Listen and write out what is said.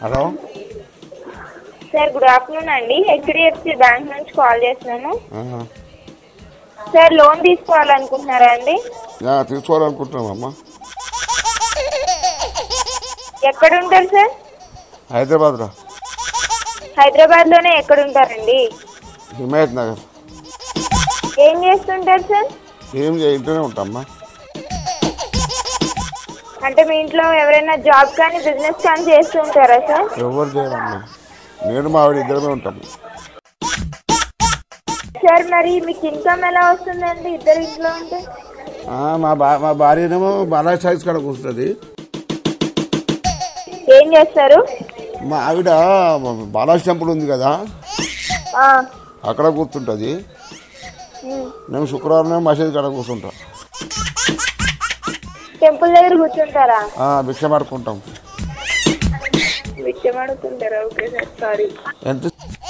Hello sir good afternoon అండి HDFC bank నుంచి call చేస్తున్నాను ఆహా. సార్ లోన్ తీసుకోవాలనుకుంటున్నారా అండి యా, తీసుకోవాలనుకుంటున్నామమ్మా ఎక్కడ ఉంటారు సార్ హైదరాబాద్లో హైదరాబాద్లోనే ఎక్కడ ఉంటారండి హిమాయత్ నగర్ ఏం చేస్తుంటారు సార్ ఏం చేయ ఇంట్లోనే ఉంటామ్మా అంటే మీ ఇంట్లో ఎవరైనా జాబ్ కానీ బిజినెస్ కానీ చేస్తూ ఉంటారా సార్ ఎవరు చేయరమ్మా నేను మా ఆవిడ ఇద్దరమే ఉంటాము సార్ మరి మీకు ఇన్కమ్ ఎలా వస్తుందండి ఇద్దరు ఇంట్లో ఉంటే ఆ, మా బా మా భార్యనేమో బాలాజీ సైజ్ కాడ కూర్చుంటుంది ఏం చేస్తారు మా ఆవిడ బాలాజీ టెంపుల్ ఉంది కదా ఆ, అక్కడ కూర్చుంటుంది ఉమ్. మేము శుక్రవారం మసీద్ కాడ కూర్చుంటాం టెంపుల్ దగ్గర కూర్చుంటారా ఆ, భిక్ష పడుకుంటాం విషయం అడుగుతుంటారా ఓకే సార్ సారీ ఎంత